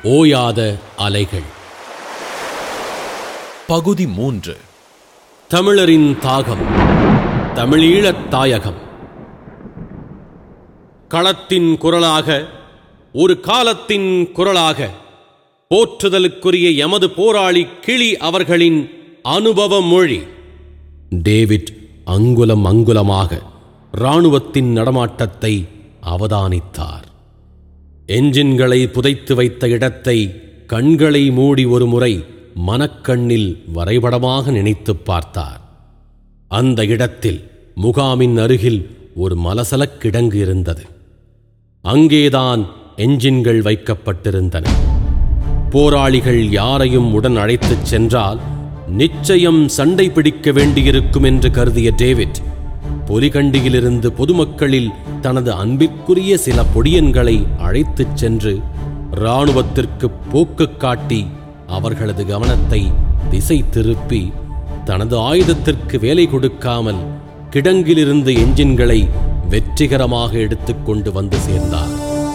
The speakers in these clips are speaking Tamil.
ஓயாத அலைகள் பகுதி மூன்று தமிழரின் தாகம் தமிழீழத் தாயகம் களத்தின் குரலாக ஒரு காலத்தின் குரலாக போற்றுதலுக்குரிய எமது போராளி கிளி அவர்களின் அனுபவ மொழி டேவிட் அங்குலம் அங்குலமாக இராணுவத்தின் நடமாட்டத்தை அவதானித்தார் என்ஜின்களை புதைத்து வைத்த இடத்தை கண்களை மூடி ஒரு முறை மனக்கண்ணில் வரைபடமாக நினைத்துப் பார்த்தார் அந்த இடத்தில் முகாமின் அருகில் ஒரு மலசலக் கிடங்கு இருந்தது அங்கேதான் என்ஜின்கள் வைக்கப்பட்டிருந்தன போராளிகள் யாரையும் உடன் அழைத்துச் சென்றால் நிச்சயம் சண்டை பிடிக்க வேண்டியிருக்கும் என்று கருதிய டேவிட் பொலிகண்டியிலிருந்து பொதுமக்களில் தனது அன்பிற்குரிய சில பொடியன்களை அழைத்துச் சென்று இராணுவத்திற்கு போக்கு காட்டி அவர்களது கவனத்தை திசை திருப்பி தனது ஆயுதத்திற்கு வேலை கொடுக்காமல் கிடங்கிலிருந்து என்ஜின்களை வெற்றிகரமாக எடுத்துக்கொண்டு வந்து சேர்ந்தார்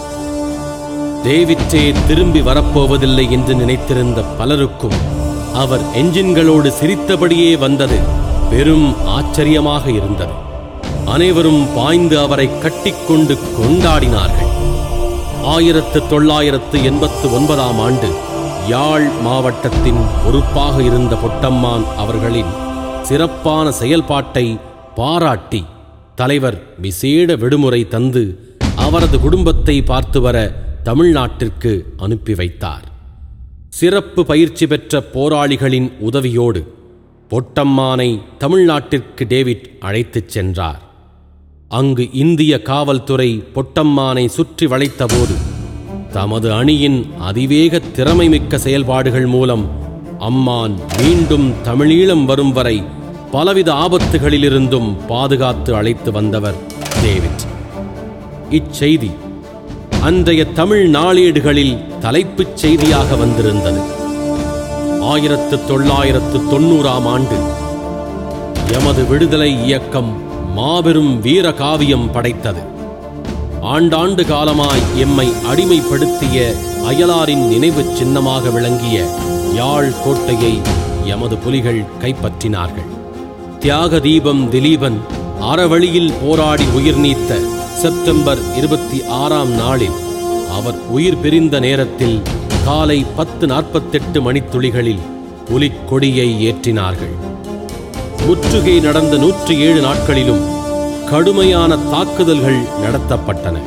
டேவிட்டே திரும்பி வரப்போவதில்லை என்று நினைத்திருந்த பலருக்கும் அவர் என்ஜின்களோடு சிரித்தபடியே வந்தது பெரும் ஆச்சரியமாக இருந்தது அனைவரும் பாய்ந்து அவரை கட்டிக்கொண்டு கொண்டாடினார்கள் ஆயிரத்து தொள்ளாயிரத்து எண்பத்து ஒன்பதாம் ஆண்டு யாழ் மாவட்டத்தின் பொறுப்பாக இருந்த பொட்டம்மான் அவர்களின் சிறப்பான செயல்பாட்டை பாராட்டி தலைவர் விசேட விடுமுறை தந்து அவரது குடும்பத்தை பார்த்து வர தமிழ்நாட்டிற்கு அனுப்பி வைத்தார் சிறப்பு பயிற்சி பெற்ற போராளிகளின் உதவியோடு பொட்டம்மானை தமிழ்நாட்டிற்கு டேவிட் அழைத்துச் சென்றார் அங்கு இந்திய காவல்துறை பொட்டம்மானை சுற்றி வளைத்தபோது தமது அணியின் அதிவேக திறமைமிக்க செயல்பாடுகள் மூலம் அம்மான் மீண்டும் தமிழீழம் வரும் வரை பலவித ஆபத்துகளிலிருந்தும் பாதுகாத்து அழைத்து வந்தவர் டேவிட் இச்செய்தி அன்றைய தமிழ் நாளேடுகளில் தலைப்புச் செய்தியாக வந்திருந்தது ஆயிரத்து தொள்ளாயிரத்து தொண்ணூறாம் ஆண்டு எமது விடுதலை இயக்கம் மாபெரும் வீர காவியம் படைத்தது ஆண்டாண்டு காலமாய் எம்மை அடிமைப்படுத்திய அயலாரின் நினைவுச் சின்னமாக விளங்கிய யாழ் கோட்டையை எமது புலிகள் கைப்பற்றினார்கள் தியாக தீபம் திலீபன் அறவழியில் போராடி உயிர் நீத்த செப்டம்பர் இருபத்தி ஆறாம் நாளில் அவர் உயிர் பிரிந்த நேரத்தில் காலை பத்து நாற்பத்தெட்டு மணித்துளிகளில் புலிக்கொடியை ஏற்றினார்கள் முற்றுகை நடந்த நூற்றி ஏழு நாட்களிலும் கடுமையான தாக்குதல்கள் நடத்தப்பட்டன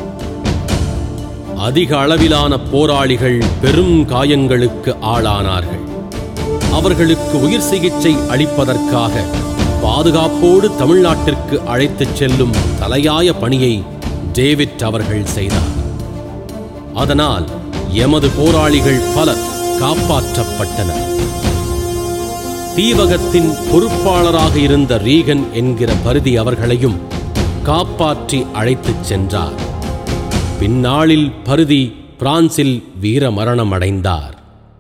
அதிக அளவிலான போராளிகள் பெரும் காயங்களுக்கு ஆளானார்கள் அவர்களுக்கு உயிர் சிகிச்சை அளிப்பதற்காக பாதுகாப்போடு தமிழ்நாட்டிற்கு அழைத்துச் செல்லும் தலையாய பணியை டேவிட் அவர்கள் செய்தார் அதனால் எமது போராளிகள் பலர் காப்பாற்றப்பட்டனர் தீவகத்தின் பொறுப்பாளராக இருந்த ரீகன் என்கிற பருதி அவர்களையும் காப்பாற்றி அழைத்துச் சென்றார் பின்னாளில் பருதி பிரான்சில் வீர மரணம் அடைந்தார்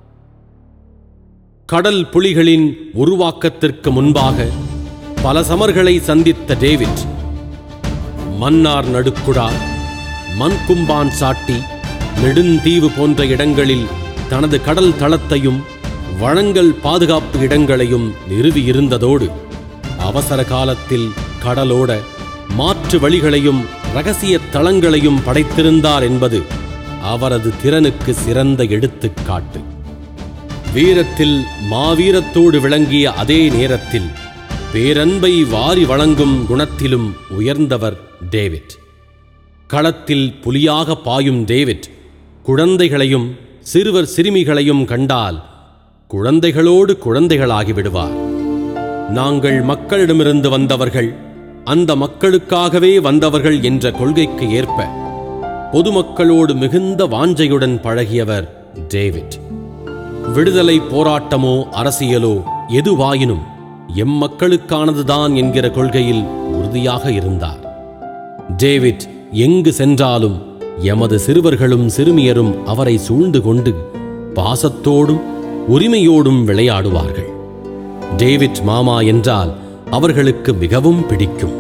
கடல் புலிகளின் உருவாக்கத்திற்கு முன்பாக பல சமர்களை சந்தித்த டேவிட் மன்னார் நடுக்குடா மண்கும்பான் சாட்டி நெடுந்தீவு போன்ற இடங்களில் தனது கடல் தளத்தையும் வழங்கல் பாதுகாப்பு இடங்களையும் நிறுவியிருந்ததோடு அவசர காலத்தில் கடலோட மாற்று வழிகளையும் ரகசிய தளங்களையும் படைத்திருந்தார் என்பது அவரது திறனுக்கு சிறந்த எடுத்துக்காட்டு வீரத்தில் மாவீரத்தோடு விளங்கிய அதே நேரத்தில் பேரன்பை வாரி வழங்கும் குணத்திலும் உயர்ந்தவர் டேவிட் களத்தில் புலியாக பாயும் டேவிட் குழந்தைகளையும் சிறுவர் சிறுமிகளையும் கண்டால் குழந்தைகளோடு குழந்தைகளாகி விடுவார் நாங்கள் மக்களிடமிருந்து வந்தவர்கள் அந்த மக்களுக்காகவே வந்தவர்கள் என்ற கொள்கைக்கு ஏற்ப பொதுமக்களோடு மிகுந்த வாஞ்சையுடன் பழகியவர் டேவிட் விடுதலை போராட்டமோ அரசியலோ எதுவாயினும் எம் மக்களுக்கானதுதான் என்கிற கொள்கையில் உறுதியாக இருந்தார் டேவிட் எங்கு சென்றாலும் எமது சிறுவர்களும் சிறுமியரும் அவரை சூழ்ந்து கொண்டு பாசத்தோடும் உரிமையோடும் விளையாடுவார்கள் டேவிட் மாமா என்றால் அவர்களுக்கு மிகவும் பிடிக்கும்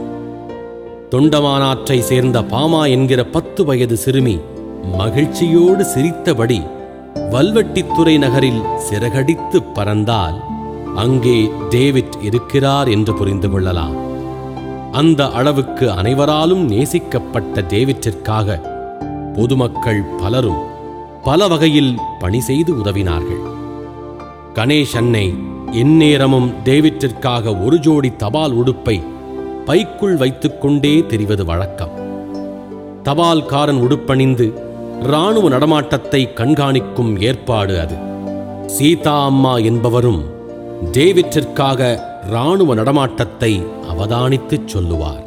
தொண்டமானாற்றை சேர்ந்த பாமா என்கிற பத்து வயது சிறுமி மகிழ்ச்சியோடு சிரித்தபடி வல்வெட்டித்துறை நகரில் சிறகடித்து பறந்தால் அங்கே டேவிட் இருக்கிறார் என்று புரிந்து கொள்ளலாம் அந்த அளவுக்கு அனைவராலும் நேசிக்கப்பட்ட டேவிட்டிற்காக பொதுமக்கள் பலரும் பல வகையில் பணி செய்து உதவினார்கள் கணேஷ் அன்னை எந்நேரமும் டேவிட்டிற்காக ஒரு ஜோடி தபால் உடுப்பை பைக்குள் வைத்துக்கொண்டே தெரிவது வழக்கம் தபால்காரன் உடுப்பணிந்து இராணுவ நடமாட்டத்தை கண்காணிக்கும் ஏற்பாடு அது சீதா அம்மா என்பவரும் டேவிட்டிற்காக இராணுவ நடமாட்டத்தை அவதானித்துச் சொல்லுவார்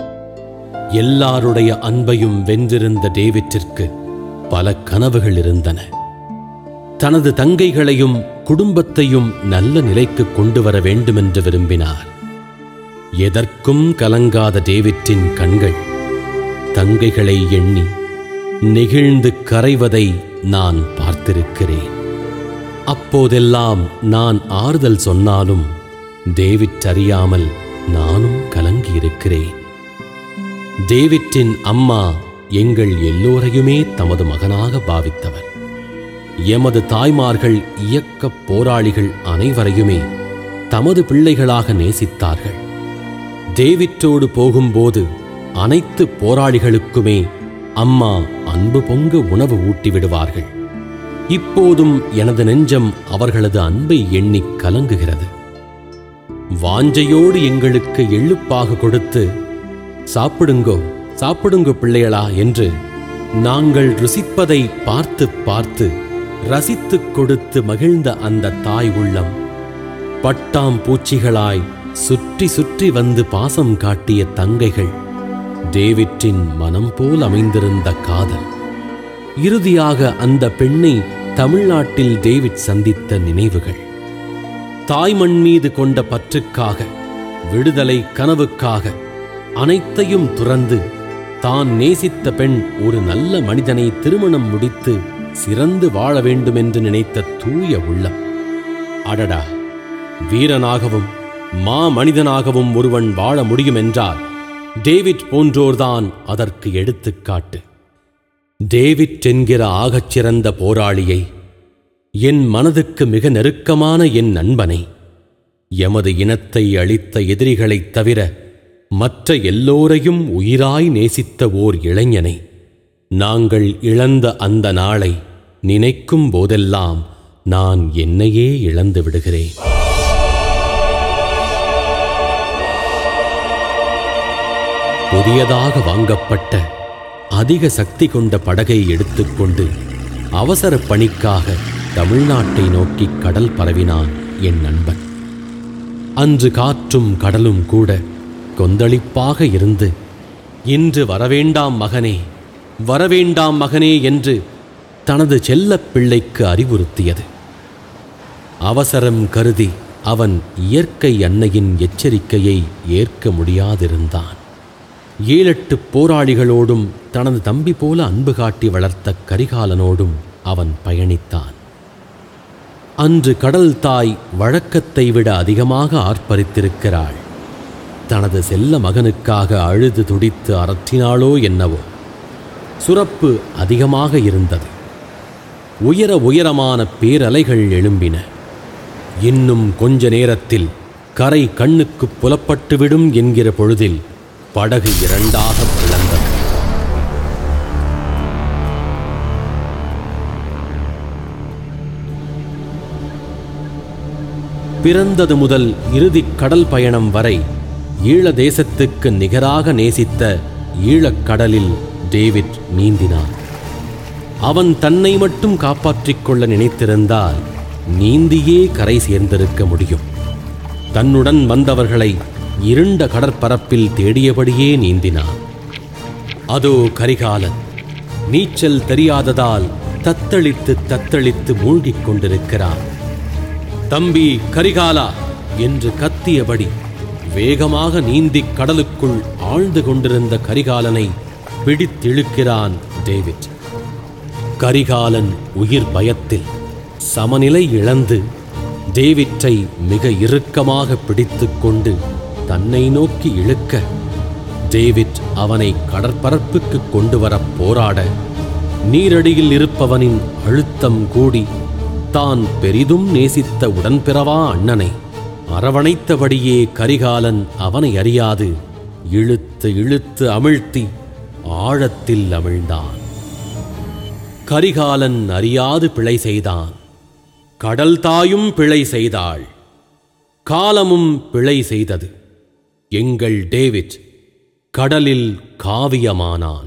எல்லாருடைய அன்பையும் வென்றிருந்த டேவிட்டிற்கு பல கனவுகள் இருந்தன தனது தங்கைகளையும் குடும்பத்தையும் நல்ல நிலைக்கு கொண்டு வர வேண்டுமென்று விரும்பினார் எதற்கும் கலங்காத டேவிட்டின் கண்கள் தங்கைகளை எண்ணி நெகிழ்ந்து கரைவதை நான் பார்த்திருக்கிறேன் அப்போதெல்லாம் நான் ஆறுதல் சொன்னாலும் டேவிட் அறியாமல் நானும் கலங்கியிருக்கிறேன் டேவிட்டின் அம்மா எங்கள் எல்லோரையுமே தமது மகனாக பாவித்தவர் எமது தாய்மார்கள் இயக்கப் போராளிகள் அனைவரையுமே தமது பிள்ளைகளாக நேசித்தார்கள் டேவிட்டோடு போகும்போது அனைத்து போராளிகளுக்குமே அம்மா அன்பு பொங்க உணவு ஊட்டி விடுவார்கள் இப்போதும் எனது நெஞ்சம் அவர்களது அன்பை எண்ணிக் கலங்குகிறது வாஞ்சையோடு எங்களுக்கு எள்ளுப்பாக கொடுத்து சாப்பிடுங்கோ சாப்பிடுங்கோ பிள்ளைகளா என்று நாங்கள் ருசிப்பதை பார்த்து பார்த்து ரசித்துக் கொடுத்து மகிழ்ந்த அந்த தாய் உள்ளம் பட்டாம் பூச்சிகளாய் சுற்றி சுற்றி வந்து பாசம் காட்டிய தங்கைகள் டேவிட்டின் மனம் போல் அமைந்திருந்த காதல் இறுதியாக அந்த பெண்ணை தமிழ்நாட்டில் டேவிட் சந்தித்த நினைவுகள் தாய்மண் மீது கொண்ட பற்றுக்காக விடுதலை கனவுக்காக அனைத்தையும் துறந்து தான் நேசித்த பெண் ஒரு நல்ல மனிதனை திருமணம் முடித்து சிறந்து வாழ வேண்டுமென்று நினைத்த தூய உள்ளம் அடடா வீரனாகவும் மா மனிதனாகவும் ஒருவன் வாழ முடியும் என்றால் டேவிட் போன்றோர்தான் அதற்கு எடுத்துக்காட்டு டேவிட் என்கிற ஆகச்சிறந்த போராளியை என் மனதுக்கு மிக நெருக்கமான என் நண்பனை எமது இனத்தை அழித்த எதிரிகளைத் தவிர மற்ற எல்லோரையும் உயிராய் நேசித்த ஓர் இளைஞனை நாங்கள் இழந்த அந்த நாளை நினைக்கும் போதெல்லாம் நான் என்னையே இழந்து விடுகிறேன் புதியதாக வாங்கப்பட்ட அதிக சக்தி கொண்ட படகை எடுத்துக்கொண்டு அவசர பணிக்காக தமிழ்நாட்டை நோக்கி கடல் பரவினான் என் நண்பன் அன்று காற்றும் கடலும் கூட கொந்தளிப்பாக இருந்து இன்று வரவேண்டாம் மகனே வரவேண்டாம் மகனே என்று தனது செல்லப் பிள்ளைக்கு அறிவுறுத்தியது அவசரம் கருதி அவன் இயற்கை அன்னையின் எச்சரிக்கையை ஏற்க முடியாதிருந்தான் ஏழெட்டு போராளிகளோடும் தனது தம்பி போல அன்பு காட்டி வளர்த்த கரிகாலனோடும் அவன் பயணித்தான் அன்று கடல் தாய் வழக்கத்தை விட அதிகமாக ஆர்ப்பரித்திருக்கிறாள் தனது செல்ல மகனுக்காக அழுது துடித்து அரற்றினாளோ என்னவோ சுரப்பு அதிகமாக இருந்தது உயர உயரமான பேரலைகள் எழும்பின இன்னும் கொஞ்ச நேரத்தில் கரை கண்ணுக்குப் புலப்பட்டுவிடும் என்கிற பொழுதில் படகு இரண்டாக பிளந்தது பிறந்தது முதல் இறுதிக் கடல் பயணம் வரை ஈழ தேசத்துக்கு நிகராக நேசித்த ஈழக் கடலில் டேவிட் நீந்தினான் அவன் தன்னை மட்டும் காப்பாற்றிக் கொள்ள நினைத்திருந்தால் நீந்தியே கரை சேர்ந்திருக்க முடியும் தன்னுடன் வந்தவர்களை இருண்ட கடற்பரப்பில் தேடியபடியே நீந்தினான் அதோ கரிகாலன் நீச்சல் தெரியாததால் தத்தளித்து தத்தளித்து மூழ்கிக் கொண்டிருக்கிறான் தம்பி கரிகாலா என்று கத்தியபடி வேகமாக நீந்திக் கடலுக்குள் ஆழ்ந்து கொண்டிருந்த கரிகாலனை பிடித்திழுக்கிறான் டேவிட் கரிகாலன் உயிர் பயத்தில் சமநிலை இழந்து டேவிட்டை மிக இறுக்கமாக பிடித்துக்கொண்டு தன்னை நோக்கி இழுக்க டேவிட் அவனை கடற்பரப்புக்கு கொண்டு வர போராட நீரடியில் இருப்பவனின் அழுத்தம் கூடி தான் பெரிதும் நேசித்த உடன்பிறவா அண்ணனை அரவணைத்தபடியே கரிகாலன் அவனை அறியாது இழுத்து இழுத்து அமிழ்த்தி ஆழத்தில் அமிழ்ந்தான் கரிகாலன் அறியாது பிழை செய்தான் கடல் தாயும் பிழை செய்தாள் காலமும் பிழை செய்தது எங்கள் டேவிட் கடலில் காவியமானான்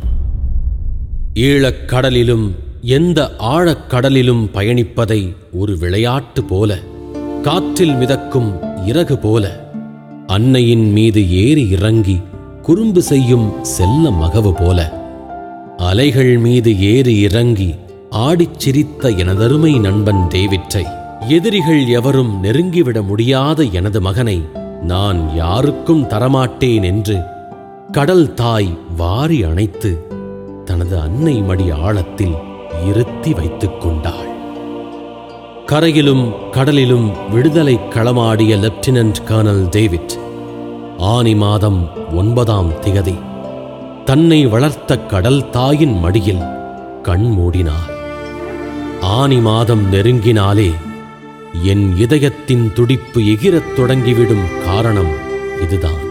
ஈழக் கடலிலும் எந்த ஆழக்கடலிலும் பயணிப்பதை ஒரு விளையாட்டு போல காற்றில் மிதக்கும் இறகு போல அன்னையின் மீது ஏறி இறங்கி குறும்பு செய்யும் செல்ல மகவு போல அலைகள் மீது ஏறி இறங்கி ஆடிச் சிரித்த எனதருமை நண்பன் டேவிட்டை எதிரிகள் எவரும் நெருங்கிவிட முடியாத எனது மகனை நான் யாருக்கும் தரமாட்டேன் என்று கடல் தாய் வாரி அணைத்து தனது அன்னை மடி ஆழத்தில் இருத்தி வைத்துக் கொண்டாள் கரையிலும் கடலிலும் விடுதலை களமாடிய லெப்டினன்ட் கர்னல் டேவிட் ஆனி மாதம் ஒன்பதாம் திகதி தன்னை வளர்த்த கடல் தாயின் மடியில் கண் மூடினார் ஆனி மாதம் நெருங்கினாலே என் இதயத்தின் துடிப்பு எகிரத் தொடங்கிவிடும் காரணம் இதுதான்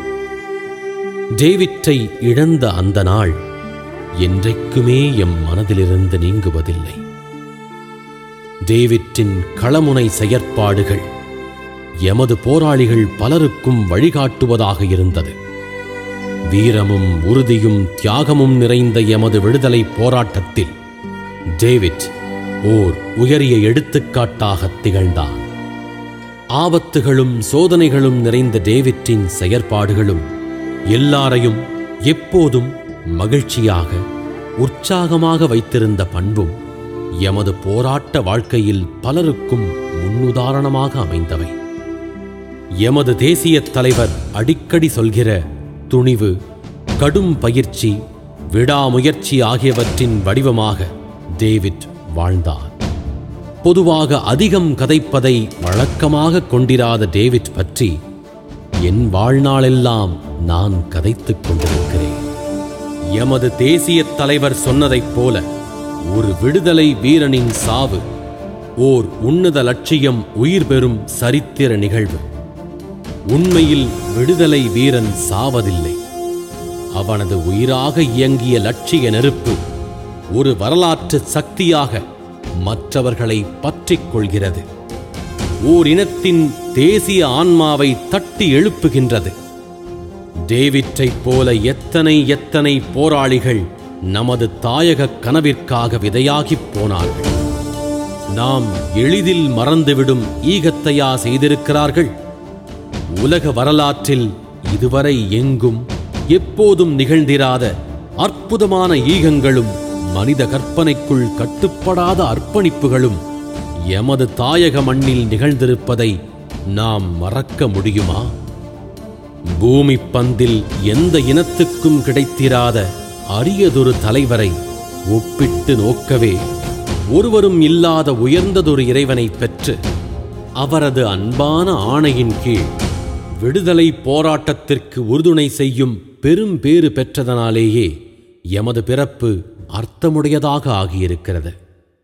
டேவிட்டை இழந்த அந்த நாள் என்றைக்குமே எம் மனதிலிருந்து நீங்குவதில்லை டேவிட்டின் களமுனை செயற்பாடுகள் எமது போராளிகள் பலருக்கும் வழிகாட்டுவதாக இருந்தது வீரமும் உறுதியும் தியாகமும் நிறைந்த எமது விடுதலை போராட்டத்தில் டேவிட் ஓர் உயரிய எடுத்துக்காட்டாக திகழ்ந்தான் ஆபத்துகளும் சோதனைகளும் நிறைந்த டேவிட்டின் செயற்பாடுகளும் எல்லாரையும் எப்போதும் மகிழ்ச்சியாக உற்சாகமாக வைத்திருந்த பண்பும் எமது போராட்ட வாழ்க்கையில் பலருக்கும் முன்னுதாரணமாக அமைந்தவை எமது தேசியத் தலைவர் அடிக்கடி சொல்கிற துணிவு கடும் பயிற்சி விடாமுயற்சி ஆகியவற்றின் வடிவமாக டேவிட் வாழ்ந்தார் பொதுவாக அதிகம் கதைப்பதை வழக்கமாக கொண்டிராத டேவிட் பற்றி என் வாழ்நாளெல்லாம் நான் கதைத்துக் கொண்டிருக்கிறேன் எமது தேசியத் தலைவர் சொன்னதைப் போல ஒரு விடுதலை வீரனின் சாவு ஓர் உன்னத லட்சியம் உயிர் பெறும் சரித்திர நிகழ்வு உண்மையில் விடுதலை வீரன் சாவதில்லை அவனது உயிராக இயங்கிய லட்சிய நெருப்பு ஒரு வரலாற்று சக்தியாக மற்றவர்களை பற்றிக் கொள்கிறது ஓர் இனத்தின் தேசிய ஆன்மாவை தட்டி எழுப்புகின்றது டேவிட்டைப் போல எத்தனை எத்தனை போராளிகள் நமது தாயக கனவிற்காக விதையாகிப் போனார்கள் நாம் எளிதில் மறந்துவிடும் ஈகத்தையா செய்திருக்கிறார்கள் உலக வரலாற்றில் இதுவரை எங்கும் எப்போதும் நிகழ்ந்திராத அற்புதமான ஈகங்களும் மனித கற்பனைக்குள் கட்டுப்படாத அர்ப்பணிப்புகளும் எமது தாயக மண்ணில் நிகழ்ந்திருப்பதை நாம் மறக்க முடியுமா பூமி பந்தில் எந்த இனத்துக்கும் கிடைத்திராத அரியதொரு தலைவரை ஒப்பிட்டு நோக்கவே ஒருவரும் இல்லாத உயர்ந்ததொரு இறைவனை பெற்று அவரது அன்பான ஆணையின் கீழ் விடுதலை போராட்டத்திற்கு உறுதுணை செய்யும் பெரும் பேறு பெற்றதனாலேயே எமது பிறப்பு அர்த்தமுடையதாக ஆகியிருக்கிறது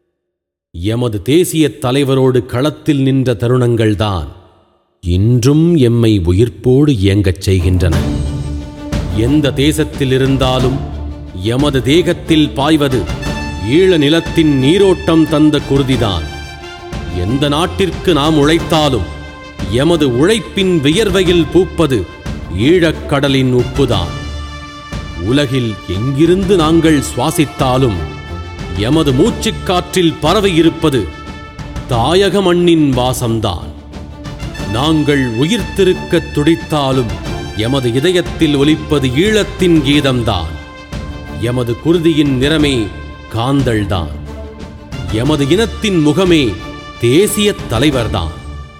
எமது தேசியத் தலைவரோடு களத்தில் நின்ற தருணங்கள்தான் இன்றும் எம்மை உயிர்ப்போடு இயங்கச் செய்கின்றன எந்த தேசத்தில் இருந்தாலும் எமது தேகத்தில் பாய்வது ஈழ நிலத்தின் நீரோட்டம் தந்த குருதிதான் எந்த நாட்டிற்கு நாம் உழைத்தாலும் எமது உழைப்பின் வியர்வையில் பூப்பது ஈழக்கடலின் உப்புதான் உலகில் எங்கிருந்து நாங்கள் சுவாசித்தாலும் எமது மூச்சுக் காற்றில் பரவியிருப்பது தாயக மண்ணின் வாசம்தான் நாங்கள் உயிர்த்திருக்கத் துடித்தாலும் எமது இதயத்தில் ஒலிப்பது ஈழத்தின் கீதம்தான் எமது குருதியின் நிறமே காந்தள்தான் எமது இனத்தின் முகமே தேசியத் தலைவர்தான்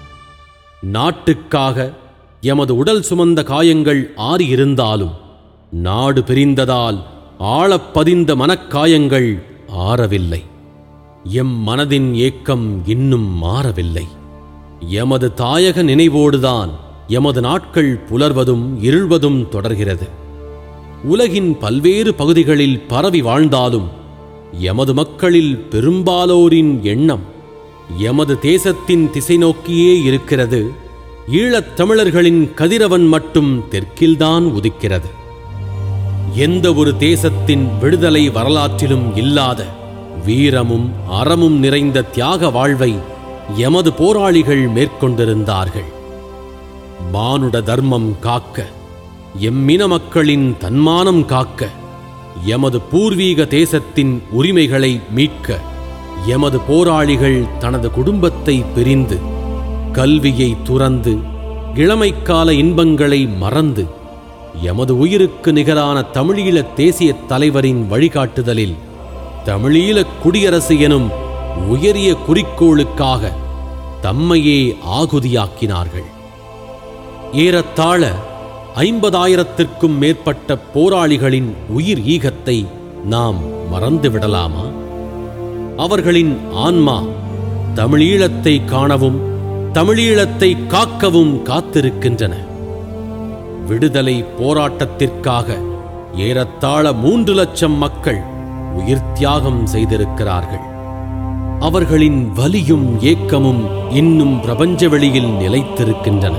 நாட்டுக்காக எமது உடல் சுமந்த காயங்கள் ஆறியிருந்தாலும் நாடு பிரிந்ததால் ஆழப் பதிந்த மனக்காயங்கள் ஆறவில்லை எம் மனதின் ஏக்கம் இன்னும் மாறவில்லை எமது தாயக நினைவோடுதான் எமது நாட்கள் புலர்வதும் இருள்வதும் தொடர்கிறது உலகின் பல்வேறு பகுதிகளில் பரவி வாழ்ந்தாலும் எமது மக்களில் பெரும்பாலோரின் எண்ணம் எமது தேசத்தின் திசை நோக்கியே இருக்கிறது ஈழத் தமிழர்களின் கதிரவன் மட்டும் தெற்கில்தான் உதிக்கிறது எந்த ஒரு தேசத்தின் விடுதலை வரலாற்றிலும் இல்லாத வீரமும் அறமும் நிறைந்த தியாக வாழ்வை எமது போராளிகள் மேற்கொண்டிருந்தார்கள் மானுட தர்மம் காக்க எம்மின மக்களின் தன்மானம் காக்க எமது பூர்வீக தேசத்தின் உரிமைகளை மீட்க எமது போராளிகள் தனது குடும்பத்தை பிரிந்து கல்வியை துறந்து இளமைக்கால இன்பங்களை மறந்து எமது உயிருக்கு நிகரான தமிழீழ தேசிய தலைவரின் வழிகாட்டுதலில் தமிழீழ குடியரசு எனும் உயரிய குறிக்கோளுக்காக தம்மையே ஆகுதியாக்கினார்கள் ஏறத்தாழ ஐம்பதாயிரத்திற்கும் மேற்பட்ட போராளிகளின் உயிர் ஈகத்தை நாம் மறந்துவிடலாமா அவர்களின் ஆன்மா தமிழீழத்தை காணவும் தமிழீழத்தை காக்கவும் காத்திருக்கின்றன விடுதலை போராட்டத்திற்காக ஏறத்தாழ மூன்று லட்சம் மக்கள் உயிர் தியாகம் செய்திருக்கிறார்கள் அவர்களின் வலியும் ஏக்கமும் இன்னும் பிரபஞ்ச வெளியில் நிலைத்திருக்கின்றன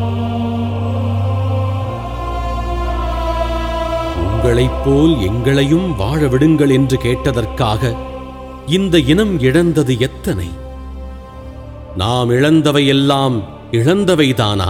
உங்களைப் போல் எங்களையும் வாழ விடுங்கள் என்று கேட்டதற்காக இந்த இனம் இழந்தது எத்தனை நாம் இழந்தவையெல்லாம் இழந்தவைதானா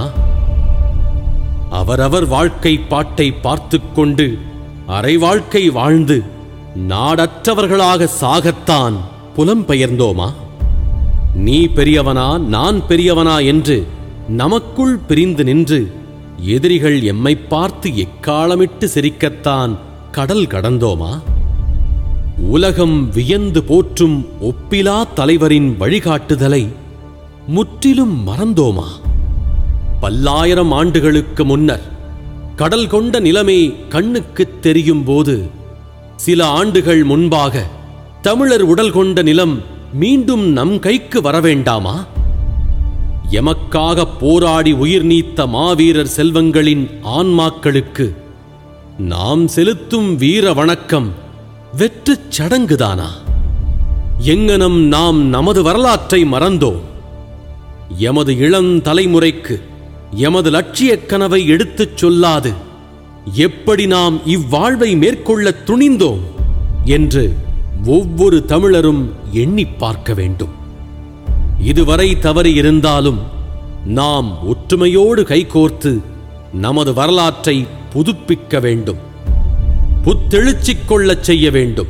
அவரவர் வாழ்க்கை பாட்டை பார்த்துக் கொண்டு அரை வாழ்க்கை வாழ்ந்து நாடற்றவர்களாக சாகத்தான் புலம்பெயர்ந்தோமா நீ பெரியவனா நான் பெரியவனா என்று நமக்குள் பிரிந்து நின்று எதிரிகள் எம்மை பார்த்து எக்காலமிட்டு சிரிக்கத்தான் கடல் கடந்தோமா உலகம் வியந்து போற்றும் ஒப்பிலா தலைவரின் வழிகாட்டுதலை முற்றிலும் மறந்தோமா பல்லாயிரம் ஆண்டுகளுக்கு முன்னர் கடல் கொண்ட நிலமே கண்ணுக்குத் தெரியும் போது சில ஆண்டுகள் முன்பாக தமிழர் உடல் கொண்ட நிலம் மீண்டும் நம் கைக்கு வரவேண்டாமா எமக்காக போராடி உயிர் நீத்த மாவீரர் செல்வங்களின் ஆன்மாக்களுக்கு நாம் செலுத்தும் வீர வணக்கம் வெற்றுச் சடங்குதானா எங்கனம் நாம் நமது வரலாற்றை மறந்தோம் எமது இளம் தலைமுறைக்கு எமது லட்சியக் கனவை எடுத்துச் சொல்லாது எப்படி நாம் இவ்வாழ்வை மேற்கொள்ளத் துணிந்தோம் என்று ஒவ்வொரு தமிழரும் எண்ணிப் பார்க்க வேண்டும் இதுவரை தவறி இருந்தாலும் நாம் ஒற்றுமையோடு கைகோர்த்து நமது வரலாற்றை புதுப்பிக்க வேண்டும் புத்தெழுச்சிக் கொள்ளச் செய்ய வேண்டும்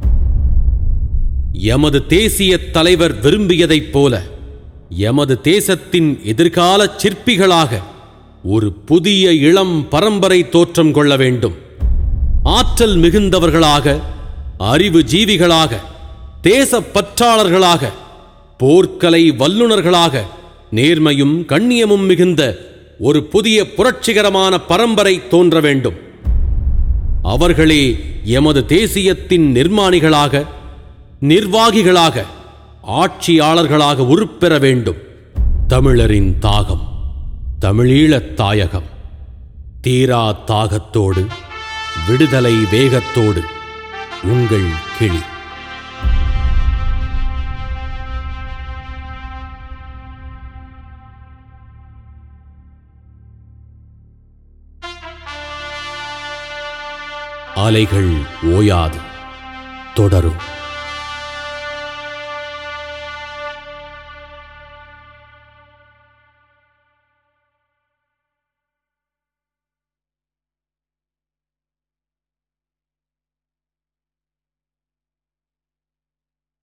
எமது தேசிய தலைவர் விரும்பியதைப் போல எமது தேசத்தின் எதிர்கால சிற்பிகளாக ஒரு புதிய இளம் பரம்பரை தோற்றம் கொள்ள வேண்டும் ஆற்றல் மிகுந்தவர்களாக அறிவு ஜீவிகளாக தேசப் பற்றாளர்களாக போர்க்கலை வல்லுனர்களாக நேர்மையும் கண்ணியமும் மிகுந்த ஒரு புதிய புரட்சிகரமான பரம்பரை தோன்ற வேண்டும் அவர்களே எமது தேசியத்தின் நிர்மாணிகளாக நிர்வாகிகளாக ஆட்சியாளர்களாக உருப்பெற வேண்டும் தமிழரின் தாகம் தமிழீழத் தாயகம் தீரா தாகத்தோடு விடுதலை வேகத்தோடு உங்கள் கிளி அலைகள் ஓயாது தொடரும்